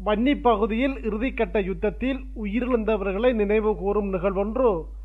வன்னி பகுதியில் இறுதிக்கட்ட யுத்தத்தில் உயிரிழந்தவர்களை நினைவு கூறும் நிகழ்வொன்று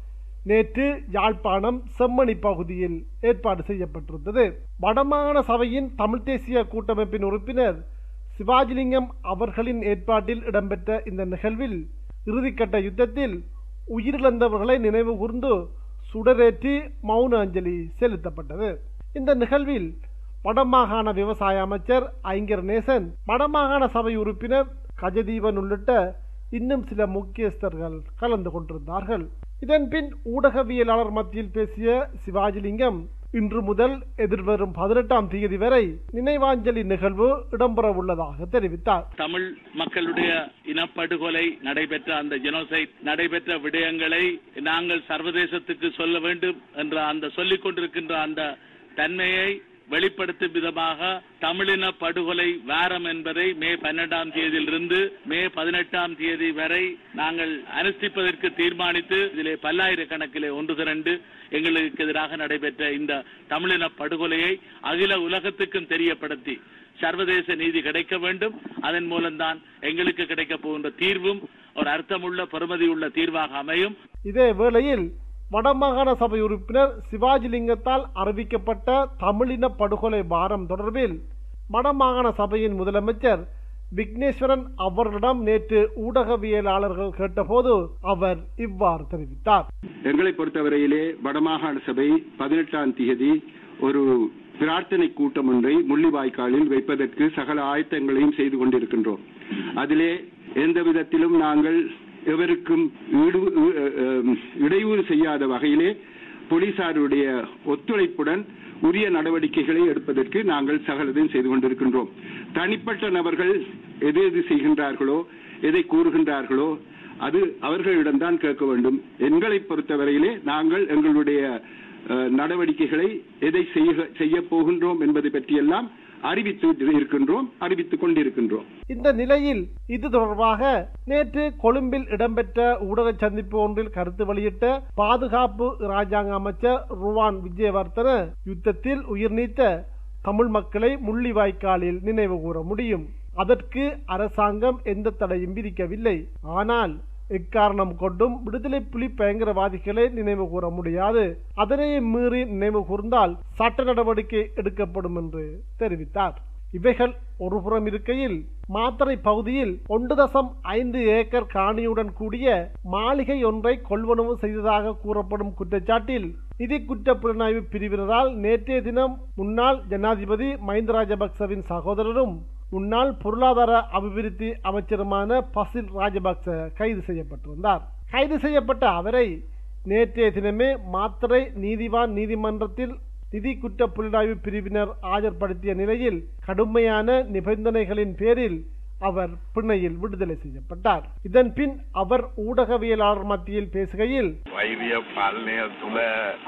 நேற்று யாழ்ப்பாணம் செம்மணி பகுதியில் ஏற்பாடு செய்யப்பட்டிருந்தது வடமாகாண சபையின் தமிழ் தேசிய கூட்டமைப்பின் உறுப்பினர் சிவாஜிலிங்கம் அவர்களின் ஏற்பாட்டில் இடம்பெற்ற இந்த நிகழ்வில் இறுதிக்கட்ட யுத்தத்தில் உயிரிழந்தவர்களை நினைவு கூர்ந்து சுடரேற்றி மௌன அஞ்சலி செலுத்தப்பட்டது இந்த நிகழ்வில் வடமாகாண விவசாய அமைச்சர் ஐங்கர் நேசன் வடமாகாண சபை உறுப்பினர் கஜதீபன் உள்ளிட்ட இன்னும் சில முக்கியஸ்தர்கள் கலந்து கொண்டிருந்தார்கள் இதன்பின் ஊடகவியலாளர் மத்தியில் பேசிய சிவாஜிலிங்கம் இன்று முதல் எதிர்வரும் பதினெட்டாம் தேதி வரை நினைவாஞ்சலி நிகழ்வு இடம்பெற உள்ளதாக தெரிவித்தார் தமிழ் மக்களுடைய இனப்படுகொலை நடைபெற்ற அந்த ஜெனோசைட் நடைபெற்ற விடயங்களை நாங்கள் சர்வதேசத்துக்கு சொல்ல வேண்டும் என்ற அந்த சொல்லிக் கொண்டிருக்கின்ற அந்த தன்மையை வெளிப்படுத்தும் விதமாக தமிழின படுகொலை வாரம் என்பதை மே பன்னெண்டாம் தேதியிலிருந்து மே பதினெட்டாம் தேதி வரை நாங்கள் அனுஷ்டிப்பதற்கு தீர்மானித்து இதிலே பல்லாயிரக்கணக்கிலே ஒன்று திரண்டு எங்களுக்கு எதிராக நடைபெற்ற இந்த தமிழின படுகொலையை அகில உலகத்துக்கும் தெரியப்படுத்தி சர்வதேச நீதி கிடைக்க வேண்டும் அதன் மூலம்தான் எங்களுக்கு கிடைக்க போகின்ற தீர்வும் ஒரு அர்த்தமுள்ள பெறுமதியுள்ள தீர்வாக அமையும் இதே வேளையில் வடமாகாண சபை உறுப்பினர் சிவாஜிலிங்கத்தால் அறிவிக்கப்பட்ட தமிழின படுகொலை வாரம் தொடர்பில் வடமாகாண சபையின் முதலமைச்சர் விக்னேஸ்வரன் அவர்களிடம் நேற்று ஊடகவியலாளர்கள் கேட்டபோது அவர் இவ்வாறு தெரிவித்தார் எங்களை பொறுத்தவரையிலே வடமாகாண சபை பதினெட்டாம் தேதி ஒரு பிரார்த்தனை கூட்டம் ஒன்றை முள்ளிவாய்க்காலில் வைப்பதற்கு சகல ஆயத்தங்களையும் செய்து கொண்டிருக்கின்றோம் அதிலே எந்த விதத்திலும் நாங்கள் எவருக்கும் ஈடு- அஹ், இடையூறு செய்யாத வகையிலே போலீசாருடைய ஒத்துழைப்புடன் உரிய நடவடிக்கைகளை எடுப்பதற்கு நாங்கள் சகலதையும் செய்து கொண்டிருக்கின்றோம் தனிப்பட்ட நபர்கள் எது எது செய்கின்றார்களோ எதை கூறுகின்றார்களோ அது அவர்களிடம்தான் கேட்க வேண்டும் எங்களை பொறுத்தவரையிலே நாங்கள் எங்களுடைய அஹ், நடவடிக்கைகளை எதை செய்ய செய்ய போகின்றோம் என்பதை பற்றியெல்லாம் அறிவித்து இருக்கின்றோம் அறிவித்துக் கொண்டிருக்கின்றோம் இந்த நிலையில் இது தொடர்பாக நேற்று கொழும்பில் இடம்பெற்ற ஊடக சந்திப்பு ஒன்றில் கருத்து வெளியிட்ட பாதுகாப்பு இராஜாங்க அமைச்சர் ருவான் விஜயவர்தன யுத்தத்தில் உயிர் நீத்த தமிழ் மக்களை முள்ளிவாய்க்காலில் நினைவு கூற முடியும் அதற்கு அரசாங்கம் எந்த தடையும் விதிக்கவில்லை ஆனால் எக்காரணம் கொண்டும் விடுதலை புலி பயங்கரவாதிகளை நினைவு கூற முடியாது அதனை மீறி நினைவு கூர்ந்தால் சட்ட நடவடிக்கை எடுக்கப்படும் என்று தெரிவித்தார் இவைகள் ஒருபுறம் இருக்கையில் மாத்தறை பகுதியில் ஒன்று தசம் ஐந்து ஏக்கர் காணியுடன் கூடிய மாளிகை ஒன்றை கொள்வனவு செய்ததாக கூறப்படும் குற்றச்சாட்டில் நிதி குற்ற புலனாய்வு பிரிவினரால் நேற்றைய தினம் முன்னாள் ஜனாதிபதி மஹிந்த ராஜபக்சவின் சகோதரரும் முன்னாள் பொருளாதார அபிவிருத்தி அமைச்சருமான பசில் ராஜபக்ச கைது செய்யப்பட்டிருந்தார் கைது செய்யப்பட்ட அவரை நேற்றைய தினமே மாத்தறை நீதிவான் நீதிமன்றத்தில் நிதி குற்ற புலனாய்வு பிரிவினர் ஆஜர்படுத்திய நிலையில் கடுமையான நிபந்தனைகளின் பேரில் அவர் பிணையில் விடுதலை செய்யப்பட்டார் இதன் பின் அவர் ஊடகவியலாளர் மத்தியில் பேசுகையில் වෛරිය පාලනය තුළ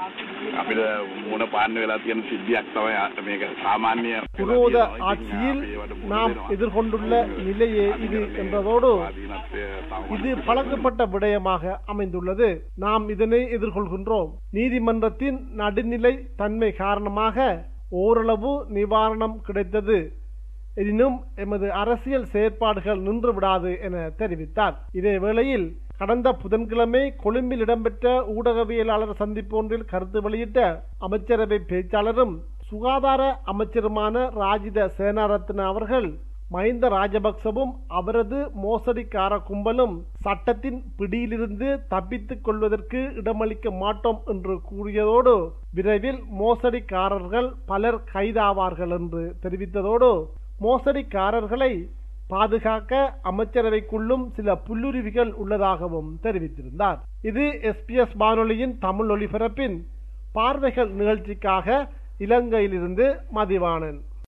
අපිට මුණ පාන්න වෙලා තියෙන සිද්ධියක් තමයි මේක සාමාන්‍ය விரோத ஆட்சியில் நாம் எதிர்கொண்டுள்ள நிலையே இது என்றதோடு இது பழக்கப்பட்ட விடயமாக அமைந்துள்ளது நாம் இதனை எதிர்கொள்கின்றோம் நீதிமன்றத்தின் நடுநிலை தன்மை காரணமாக ஓரளவு நிவாரணம் கிடைத்தது எனினும் எமது அரசியல் செயற்பாடுகள் நின்று விடாது என தெரிவித்தார் இதே வேளையில் கடந்த புதன்கிழமை கொழும்பில் இடம்பெற்ற ஊடகவியலாளர் சந்திப்பு ஒன்றில் கருத்து வெளியிட்ட அமைச்சரவை பேச்சாளரும் சுகாதார அமைச்சருமான ராஜித சேனாரத்ன அவர்கள் மஹிந்த ராஜபக்சவும் அவரது மோசடிக்கார கும்பலும் சட்டத்தின் பிடியிலிருந்து தப்பித்துக் கொள்வதற்கு இடமளிக்க மாட்டோம் என்று கூறியதோடு விரைவில் மோசடிக்காரர்கள் பலர் கைதாவார்கள் என்று தெரிவித்ததோடு மோசடிக்காரர்களை பாதுகாக்க அமைச்சரவைக்குள்ளும் சில புல்லுருவிகள் உள்ளதாகவும் தெரிவித்திருந்தார் இது எஸ்பிஎஸ் வானொலியின் தமிழ் ஒலிபரப்பின் பார்வைகள் நிகழ்ச்சிக்காக இலங்கையிலிருந்து மதிவாணன்